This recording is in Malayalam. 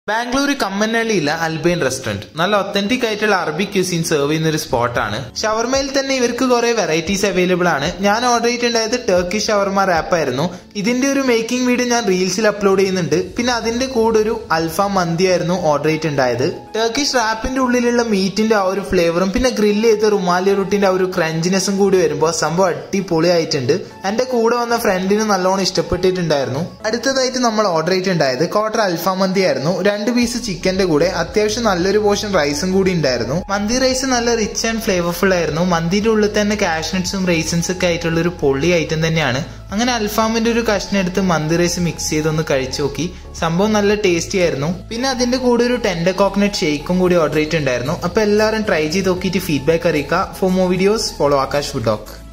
ബാംഗ്ലൂർ കമ്മനള്ളിയില്ല അൽബൈൻ റെസ്റ്റോറന്റ് നല്ല ഒത്തന്റിക് ആയിട്ടുള്ള അറബിക് ക്യൂസിൻ സെർവ് ചെയ്യുന്ന ഒരു സ്പോട്ടാണ് ഷവർമയിൽ തന്നെ ഇവർക്ക് കുറെ വെറൈറ്റീസ് അവൈലബിൾ ആണ് ഞാൻ ഓർഡർ ചെയ്തിട്ടുണ്ടായത് ടർക്കിഷ് ഷവർമ റാപ്പ് ആയിരുന്നു ഇതിന്റെ ഒരു മേക്കിംഗ് വീഡിയോ ഞാൻ റീൽസിൽ അപ്ലോഡ് ചെയ്യുന്നുണ്ട് പിന്നെ അതിന്റെ കൂടെ ഒരു അൽഫാം മന്തി ആയിരുന്നു ഓർഡർ ചെയ്തിട്ടുണ്ടായത് ടർക്കിഷ് റാപ്പിന്റെ ഉള്ളിലുള്ള മീറ്റിന്റെ ആ ഒരു ഫ്ലേവറും പിന്നെ ഗ്രില്ല് ചെയ്ത റുമാലി റൂട്ടിന്റെ ആ ഒരു ക്രഞ്ചിനെസ്സും കൂടി വരുമ്പോൾ സംഭവം അടിപൊളിയായിട്ടുണ്ട് എന്റെ കൂടെ വന്ന ഫ്രണ്ടിന് നല്ലോണം ഇഷ്ടപ്പെട്ടിട്ടുണ്ടായിരുന്നു അടുത്തതായിട്ട് നമ്മൾ ഓർഡർ ചെയ്തിട്ടുണ്ടായത് ക്വാർട്ടർ അൽഫാം മന്തി ആയിരുന്നു രണ്ട് പീസ് ചിക്കന്റെ കൂടെ അത്യാവശ്യം നല്ലൊരു പോർഷൻ റൈസും കൂടി ഉണ്ടായിരുന്നു മന്തി റൈസ് നല്ല റിച്ച് ആൻഡ് ഫ്ലേവർഫുൾ ആയിരുന്നു മന്തിന്റെ ഉള്ളിൽ തന്നെ കാഷ്നട്സും റൈസൻസ് ഒക്കെ ആയിട്ടുള്ള ഒരു പൊള്ളി ഐറ്റം തന്നെയാണ് അങ്ങനെ അൽഫാമിന്റെ ഒരു കഷ്ണം എടുത്ത് മന്തി റൈസ് മിക്സ് ചെയ്തൊന്ന് കഴിച്ചു നോക്കി സംഭവം നല്ല ടേസ്റ്റി ആയിരുന്നു പിന്നെ അതിന്റെ കൂടെ ഒരു ടെൻഡർ കോക്കനട്ട് ഷേക്കും കൂടി ഓർഡർ ചെയ്തിട്ടുണ്ടായിരുന്നു അപ്പൊ എല്ലാവരും ട്രൈ ചെയ്ത് നോക്കിയിട്ട് ഫീഡ്ബാക്ക് അറിയിക്കുക for more videos follow Akash food talk